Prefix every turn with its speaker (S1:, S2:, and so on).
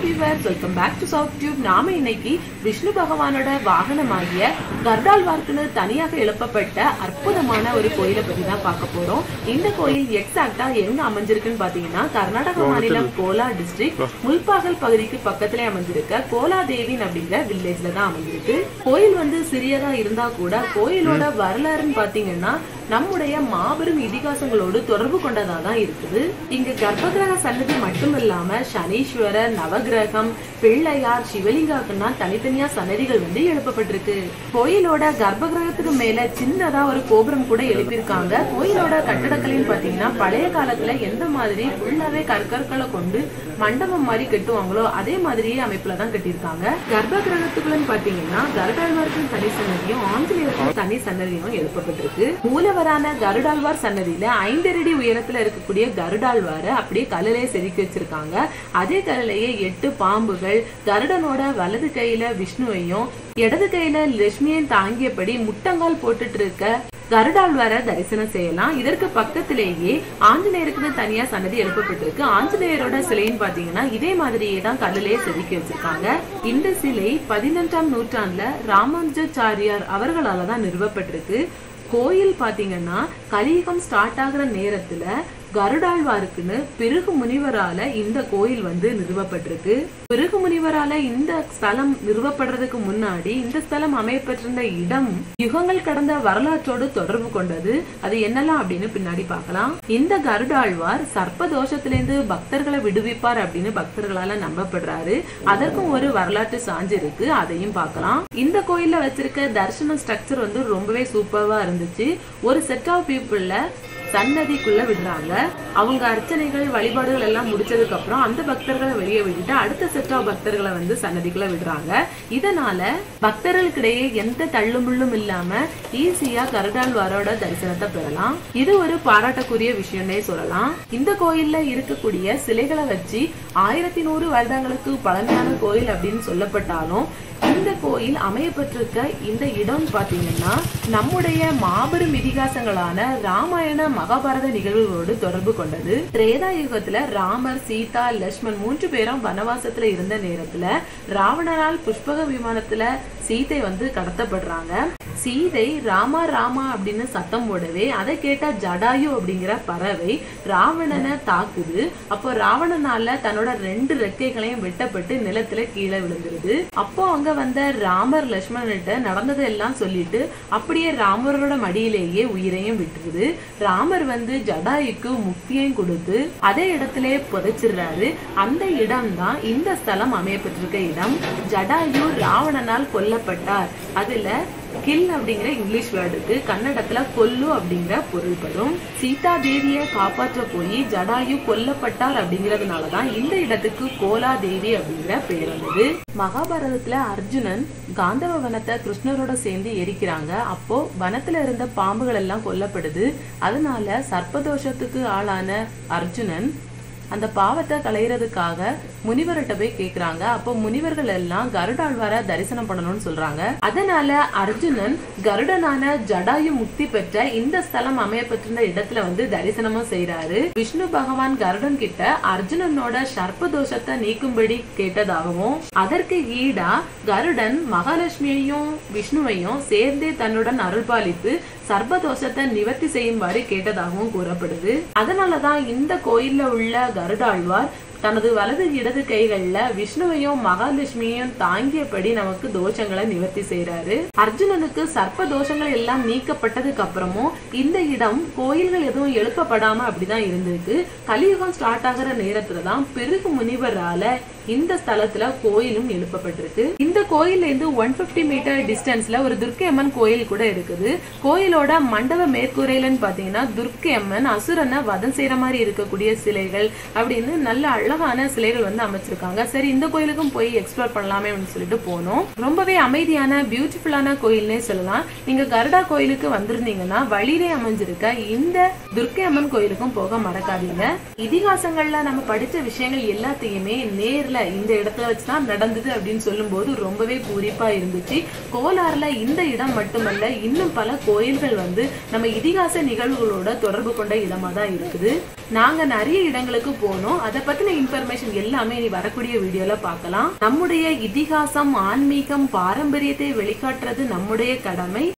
S1: viewers welcome back to South Tube நாம இன்னைக்கு விஷ்ணு பகவானோட வாகனமாகிய கர்டால்வார்க்குன்னு தனியாக எழுப்பப்பட்ட அற்புதமான ஒரு கோயிலை பத்தி தான் பார்க்க போறோம் இந்த கோயில் எக்ஸாக்டா எங்க அமைஞ்சிருக்குன்னு பாத்தீங்கன்னா கர்நாடக மாநிலம் கோலா டிஸ்ட்ரிக்ட் முல்பாகல் பகுதிக்கு பக்கத்திலே அமைஞ்சிருக்க கோலாதேவின் அப்படிங்கிற வில்லேஜ்ல தான் அமைஞ்சிருக்கு கோயில் வந்து சிறியதா இருந்தா கூட கோயிலோட வரலாறுன்னு பாத்தீங்கன்னா நம்முடைய மாபெரும் இதிகாசங்களோடு தொடர்பு கொண்டதா தான் இருக்குது இங்க கர்ப்பகிரக சன்னதி மட்டும் இல்லாம சனீஸ்வரர் நவகிரகம் பிள்ளையார் சிவலிங்காக்குன்னா தனித்தனியா சன்னதிகள் வந்து எழுப்பப்பட்டிருக்கு கோயிலோட கர்ப்பகிரகத்துக்கு மேல சின்னதா ஒரு கோபுரம் கூட எழுப்பியிருக்காங்க கோயிலோட கட்டடக்கலைன்னு பாத்தீங்கன்னா பழைய காலத்துல எந்த மாதிரி ஃபுல்லாவே கற்கற்களை கொண்டு மண்டபம் மாதிரி கட்டுவாங்களோ அதே மாதிரியே அமைப்புல தான் கட்டியிருக்காங்க கர்ப்பகிரகத்துக்குள்ளன்னு பாத்தீங்கன்னா கருடாழ்வார்க்கும் தனி சன்னதியும் ஆஞ்சநேயருக்கும் தனி சன்னதியும் எழுப்பப்பட்டிருக்கு மூலவரான கருடாழ்வார் சன்னதியில ஐந்தரடி உயரத்துல இருக்கக்கூடிய கருடாழ்வார அப்படியே கல்லிலே செதுக்கி வச்சிருக்காங்க அதே கல்லையே எட்டு பாம்புகள் கருடனோட வலது கையில விஷ்ணுவையும் இடது கையில லட்சுமியையும் தாங்கியபடி முட்டங்கால் போட்டுட்டு இருக்க கருடாழ்வார தரிசனம் செய்யலாம் இதற்கு பக்கத்திலேயே ஆஞ்சநேயருக்குன்னு தனியா சன்னதி எழுப்பப்பட்டிருக்கு ஆஞ்சநேயரோட சிலைன்னு பாத்தீங்கன்னா இதே மாதிரியே தான் கல்லிலே செதுக்கி வச்சிருக்காங்க இந்த சிலை பதினெட்டாம் நூற்றாண்டுல ராமானுஜாச்சாரியார் அவர்களால தான் நிறுவப்பட்டிருக்கு கோயில் பாத்தீங்கன்னா கலியுகம் ஸ்டார்ட் ஆகுற நேரத்துல கருடாழ்வாருக்குன்னு பிருகு முனிவரால இந்த கோயில் வந்து நிறுவப்பட்டிருக்கு பிருகு முனிவரால இந்த ஸ்தலம் நிறுவப்படுறதுக்கு முன்னாடி இந்த ஸ்தலம் அமையப்பட்டிருந்த இடம் யுகங்கள் கடந்த வரலாற்றோடு தொடர்பு கொண்டது அது என்னலாம் அப்படின்னு பின்னாடி பார்க்கலாம் இந்த கருடாழ்வார் சர்ப்ப தோஷத்திலிருந்து பக்தர்களை விடுவிப்பார் அப்படின்னு பக்தர்களால நம்பப்படுறாரு அதற்கும் ஒரு வரலாற்று சான்று இருக்கு அதையும் பார்க்கலாம் இந்த கோயில்ல வச்சிருக்க தர்ஷன ஸ்ட்ரக்சர் வந்து ரொம்பவே சூப்பர்வா இருந்துச்சு ஒரு செட் ஆஃப் பீப்புள்ல சன்னதிக்குள்ள விடுறாங்க அவங்க அர்ச்சனைகள் வழிபாடுகள் எல்லாம் முடிச்சதுக்கு அப்புறம் அந்த பக்தர்களை வெளியே விட்டுட்டு அடுத்த செட் ஆஃப் பக்தர்களை வந்து சன்னதிக்குள்ள விடுறாங்க இதனால பக்தர்களுக்கிடையே எந்த தள்ளுமுள்ளும் இல்லாம ஈஸியா கருடாழ்வாரோட தரிசனத்தை பெறலாம் இது ஒரு பாராட்டக்குரிய விஷயம்னே சொல்லலாம் இந்த கோயில்ல இருக்கக்கூடிய சிலைகளை வச்சு ஆயிரத்தி நூறு வருடங்களுக்கு பழமையான கோயில் அப்படின்னு சொல்லப்பட்டாலும் இந்த கோயில் அமையப்பட்டிருக்க இந்த இடம் பாத்தீங்கன்னா நம்முடைய மாபெரும் இதிகாசங்களான ராமாயண மகாபாரத நிகழ்வுகளோடு தொடர்பு கொண்டது திரேதா யுகத்துல ராமர் சீதா லட்சுமண் மூன்று பேரும் வனவாசத்துல இருந்த நேரத்துல ராவணனால் புஷ்பக விமானத்துல சீதை வந்து கடத்தப்படுறாங்க சீதை ராமா ராமா அப்படின்னு சத்தம் போடவே அதை கேட்ட ஜடாயு அப்படிங்கிற பறவை ராவணனை தாக்குது அப்போ ராவணனால தன்னோட ரெண்டு ரெக்கைகளையும் வெட்டப்பட்டு நிலத்துல கீழே விழுந்துருது அப்போ அங்க வந்த ராமர் லட்சுமணன்கிட்ட நடந்ததை எல்லாம் சொல்லிட்டு அப்படியே ராமரோட மடியிலேயே உயிரையும் விட்டுருது ராமர் வந்து ஜடாயுக்கு முக்தியையும் கொடுத்து அதே இடத்திலே புதைச்சிடுறாரு அந்த இடம் தான் இந்த ஸ்தலம் அமையப்பட்டிருக்க இடம் ஜடாயு ராவணனால் கொல்லப்பட்டார் அதுல கில் அப்படிங்கிற இங்கிலீஷ் வேர்டுக்கு கன்னடத்துல கொல்லு அப்படிங்கிற பொருள்படும் சீதா தேவிய காப்பாற்ற போய் ஜடாயு கொல்லப்பட்டார் அப்படிங்கறதுனாலதான் இந்த இடத்துக்கு கோலா தேவி அப்படிங்கிற பேர் வந்தது மகாபாரதத்துல அர்ஜுனன் காந்தவ வனத்தை கிருஷ்ணரோட சேர்ந்து எரிக்கிறாங்க அப்போ வனத்துல இருந்த பாம்புகள் எல்லாம் கொல்லப்படுது அதனால சர்ப்பதோஷத்துக்கு ஆளான அர்ஜுனன் அந்த பாவத்தை களையறதுக்காக முனிவர்கிட்ட போய் கேக்குறாங்க அப்போ முனிவர்கள் எல்லாம் கருடாழ்வார தரிசனம் பண்ணணும்னு சொல்றாங்க அதனால அர்ஜுனன் கருடனான ஜடாயு முக்தி பெற்ற இந்த ஸ்தலம் அமையப்பட்டிருந்த இடத்துல வந்து தரிசனமும் செய்யறாரு விஷ்ணு பகவான் கருடன் கிட்ட அர்ஜுனனோட சர்ப்ப தோஷத்தை நீக்கும்படி கேட்டதாகவும் அதற்கு ஈடா கருடன் மகாலட்சுமியையும் விஷ்ணுவையும் சேர்ந்தே தன்னுடன் அருள்பாலித்து சர்பதோஷத்தை நிவர்த்தி செய்யும்படி கேட்டதாகவும் கூறப்படுது அதனாலதான் இந்த கோயில்ல உள்ள கருடாழ்வார் தனது வலது இடது கைகள்ல விஷ்ணுவையும் மகாலட்சுமியையும் தாங்கியபடி நமக்கு தோஷங்களை நிவர்த்தி செய்யறாரு அர்ஜுனனுக்கு சர்ப்ப தோஷங்கள் எல்லாம் நீக்கப்பட்டதுக்கு அப்புறமும் இந்த இடம் கோயில்கள் எதுவும் எழுப்பப்படாம அப்படிதான் இருந்திருக்கு கலியுகம் ஸ்டார்ட் ஆகிற நேரத்துல தான் பெருகு முனிவரால இந்த ஸ்தலத்துல கோயிலும் எழுப்பப்பட்டிருக்கு இந்த கோயில்ல இருந்து ஒன் பிப்டி மீட்டர் டிஸ்டன்ஸ்ல ஒரு துர்க்கை அம்மன் கோயில் கூட இருக்குது கோயிலோட மண்டப மேற்கூரையிலன்னு பாத்தீங்கன்னா துர்க்கை அம்மன் அசுரனை வதம் செய்யற மாதிரி இருக்கக்கூடிய சிலைகள் அப்படின்னு நல்ல அழகான சிலைகள் வந்து அமைச்சிருக்காங்க சரி இந்த கோயிலுக்கும் போய் எக்ஸ்ப்ளோர் பண்ணலாமே அப்படின்னு சொல்லிட்டு போனோம் ரொம்பவே அமைதியான பியூட்டிஃபுல்லான கோயில்னே சொல்லலாம் நீங்க கருடா கோயிலுக்கு வந்திருந்தீங்கன்னா வழியிலே அமைஞ்சிருக்க இந்த துர்க்கை அம்மன் கோயிலுக்கும் போக மறக்காதீங்க இதிகாசங்கள்ல நம்ம படிச்ச விஷயங்கள் எல்லாத்தையுமே நேர்ல இந்த இடத்துல வச்சுதான் நடந்தது அப்படின்னு சொல்லும்போது ரொம்பவே பூரிப்பா இருந்துச்சு கோலாறுல இந்த இடம் மட்டுமல்ல இன்னும் பல கோயில்கள் வந்து நம்ம இதிகாச நிகழ்வுகளோட தொடர்பு கொண்ட இடமா தான் இருக்குது நாங்க நிறைய இடங்களுக்கு போனோம் அதை பத்தின இன்ஃபர்மேஷன் எல்லாமே இனி வரக்கூடிய வீடியோல பார்க்கலாம் நம்முடைய இதிகாசம் ஆன்மீகம் பாரம்பரியத்தை வெளிக்காட்டுறது நம்முடைய கடமை